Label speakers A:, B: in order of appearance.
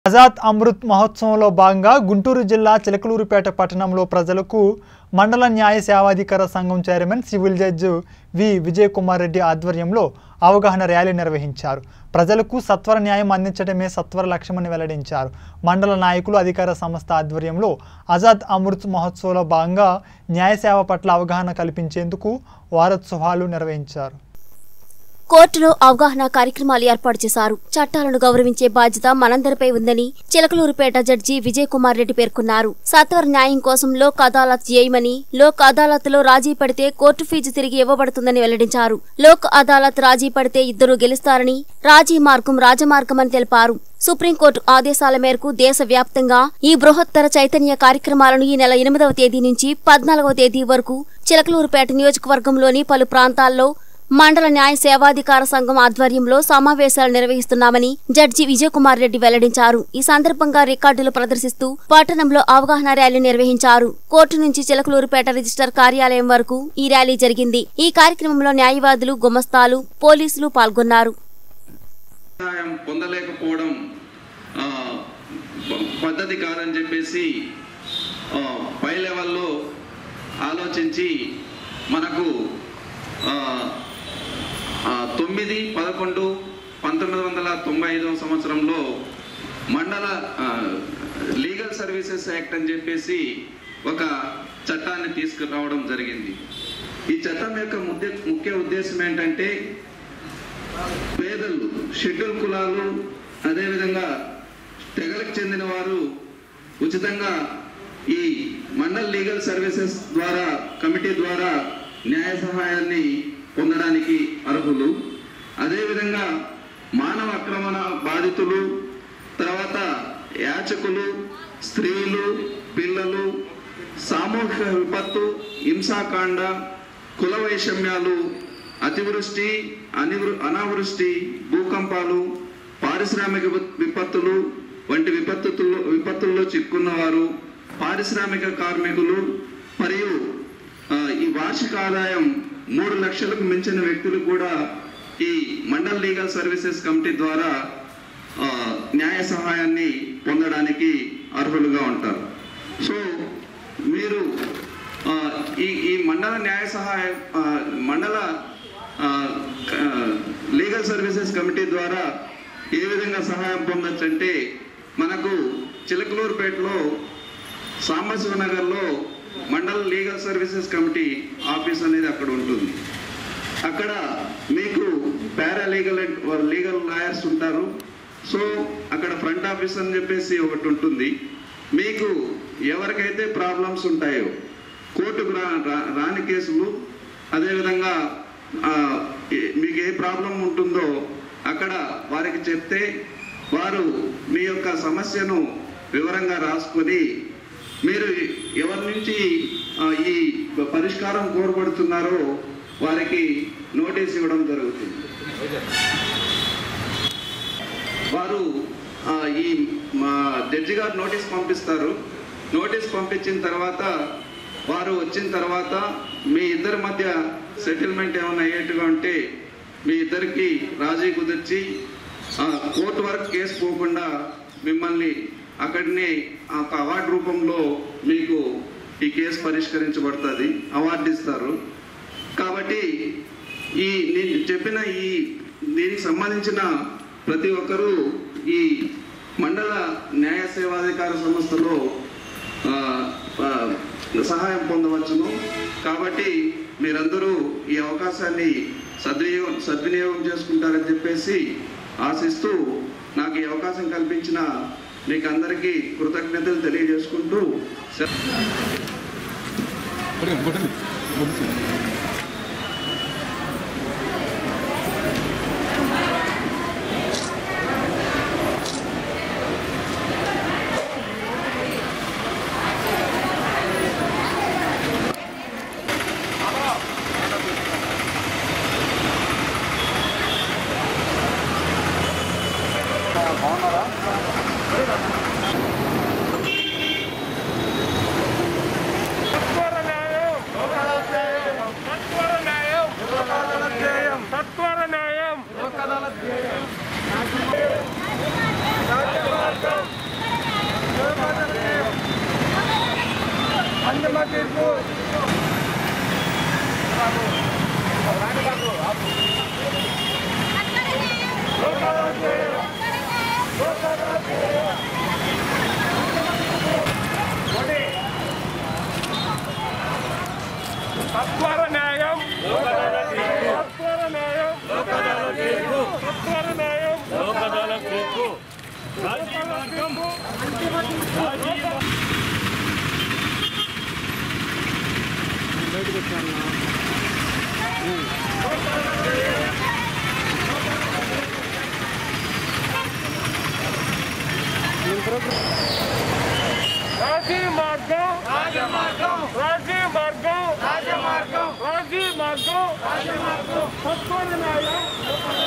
A: ఆజాద్ అమృత్ మహోత్సవంలో భాగంగా గుంటూరు జిల్లా చిలకలూరుపేట పట్టణంలో ప్రజలకు మండల న్యాయ సేవాధికార సంఘం chairman civil judge V Vijay Kumar Reddy ఆధ్వర్యంలో అవగాహన ర్యాలీ నిర్వహించారు ప్రజలకు సత్వర న్యాయం అందించడమే సత్వర లక్ష్యమని వెల్లడించారు మండల నాయకులు అధికార సంస్థ ఆధ్వర్యంలో ఆజాద్ అమృత్ మహోత్సవంలో భాగంగా న్యాయ సేవ పట్ల అవగాహన కల్పించేందుకు వారోత్సవాలు నిర్వహించారు
B: కోర్టులో అవగాహన కార్యక్రమాలు ఏర్పాటు చేశారు చట్టాలను గౌరవించే బాధ్యత మనందరిపై ఉందని చిలకలూరుపేట జడ్జి విజయ్ కుమార్ రెడ్డి పేర్కొన్నారు సత్వర న్యాయం కోసం లోక్ అదాలత్ చేయమని లోక్ అదాలత్ లో రాజీ పడితే కోర్టు ఫీజు తిరిగి ఇవ్వబడుతుందని వెల్లడించారు లోక్ అదాలత్ రాజీ పడితే ఇద్దరు గెలుస్తారని రాజీ మార్గం రాజమార్గమని తెలిపారు సుప్రీంకోర్టు ఆదేశాల మేరకు దేశవ్యాప్తంగా ఈ బృహత్తర చైతన్య కార్యక్రమాలను ఈ నెల ఎనిమిదవ తేదీ నుంచి పద్నాలుగవ తేదీ వరకు చిలకలూరుపేట నియోజకవర్గంలోని పలు ప్రాంతాల్లో మండల న్యాయ సేవాధికార సంఘం ఆధ్వర్యంలో సమావేశాలు నిర్వహిస్తున్నామని జడ్జి విజయకుమార్ రెడ్డి వెల్లడించారు ఈ సందర్భంగా రికార్డులు ప్రదర్శిస్తూ పట్టణంలో అవగాహన ర్యాలీ నిర్వహించారు కోర్టు నుంచి చిలకలూరుపేట రిజిస్టర్ కార్యాలయం వరకు ఈ ర్యాలీ జరిగింది ఈ కార్యక్రమంలో న్యాయవాదులు గుమస్తాలు పోలీసులు పాల్గొన్నారు
C: సహాయం పొందలేకపోవడం ఆ, ప- పద్ధతి కాదని చెప్పేసి ఆ, పై లెవెల్లో ఆలోచించి మనకు ఆ, ఆ, తొమ్మిది పదకొండు పంతొమ్మిది వందల తొంభై ఐదవ సంవత్సరంలో మండల ఆ, లీగల్ సర్వీసెస్ యాక్ట్ అని చెప్పేసి ఒక చట్టాన్ని తీసుకురావడం జరిగింది ఈ చట్టం యొక్క ముద్ద ముఖ్య ఉద్దేశం ఏంటంటే పేదలు షెడ్యూల్ కులాలు అదేవిధంగా తెగలకు చెందిన వారు ఉచితంగా ఈ మండల్ లీగల్ సర్వీసెస్ ద్వారా కమిటీ ద్వారా న్యాయ సహాయాన్ని పొందడానికి అర్హులు అదేవిధంగా మానవ ఆక్రమణ బాధితులు తర్వాత యాచకులు స్త్రీలు పిల్లలు సామూహిక విపత్తు హింసాకాండ కుల వైషమ్యాలు అతివృష్టి అనివృ అనావృష్టి భూకంపాలు పారిశ్రామిక విప- విపత్తులు వంటి విపత్తుల్లో విపత్తుల్లో చిక్కున్నవారు పారిశ్రామిక కార్మికులు మరియు ఆ, ఈ వార్షిక ఆదాయం మూడు లక్షలకు మించిన వ్యక్తులు కూడా ఈ మండల్ లీగల్ సర్వీసెస్ కమిటీ ద్వారా ఆ, న్యాయ సహాయాన్ని పొందడానికి అర్హులుగా ఉంటారు సో మీరు ఆ, ఈ ఈ మండల న్యాయ సహాయ ఆ, మండల ఆ, క- లీగల్ సర్వీసెస్ కమిటీ ద్వారా ఏ విధంగా సహాయం పొందొచ్చు అంటే మనకు చిలకలూరుపేటలో సాంబశివనగర్లో మండల లీగల్ సర్వీసెస్ కమిటీ ఆఫీస్ అనేది అక్కడ ఉంటుంది అక్కడ మీకు పారా లీగల్ లీగల్ లాయర్స్ ఉంటారు సో అక్కడ ఫ్రంట్ ఆఫీస్ అని చెప్పేసి ఒకటి ఉంటుంది మీకు ఎవరికైతే ప్రాబ్లమ్స్ ఉంటాయో కోర్టుకు రా రా- రాని కేసులు అదేవిధంగా ఆ, ఏ- మీకు ఏ ప్రాబ్లం ఉంటుందో అక్కడ వారికి చెప్తే వారు మీ యొక్క సమస్యను వివరంగా రాసుకొని మీరు ఎవరి నుంచి ఆ, ఈ పరిష్కారం కోరబడుతున్నారో వారికి నోటీస్ ఇవ్వడం జరుగుతుంది వారు ఆ, ఈ మా జడ్జి గారు నోటీస్ పంపిస్తారు నోటీస్ పంపించిన తర్వాత వారు వచ్చిన తర్వాత మీ ఇద్దరి మధ్య సెటిల్మెంట్ ఏమైనా అయ్యేట్టుగా ఉంటే మీ ఇద్దరికి రాజీ కుదిర్చి ఆ, కోర్టు వరకు కేసు పోకుండా మిమ్మల్ని అక్కడనే ఒక అవార్డు రూపంలో మీకు ఈ కేసు పరిష్కరించబడుతుంది అవార్డు ఇస్తారు కాబట్టి ఈ నేను చెప్పిన ఈ దీనికి సంబంధించిన ప్రతి ఒక్కరూ ఈ మండల న్యాయ సేవాధికార సంస్థలో ఆ, ఆ, సహాయం పొందవచ్చును కాబట్టి మీరందరూ ఈ అవకాశాన్ని సద్వినియోగం సద్వినియోగం చేసుకుంటారని చెప్పేసి ఆశిస్తూ నాకు ఈ అవకాశం కల్పించిన మీకు అందరికీ కృతజ్ఞతలు తెలియజేసుకుంటూ సె-
D: సత్వర న్యాయం సత్వర న్యాయం సత్వర న్యాయం సత్వర న్యాయం సత్వర న్యాయం సత్వర న్యాయం రాజీ మార్గం రాజమార్గం రాజీ మార్గం రాజమార్గం రాజీ మార్గం సత్వర న్యాయం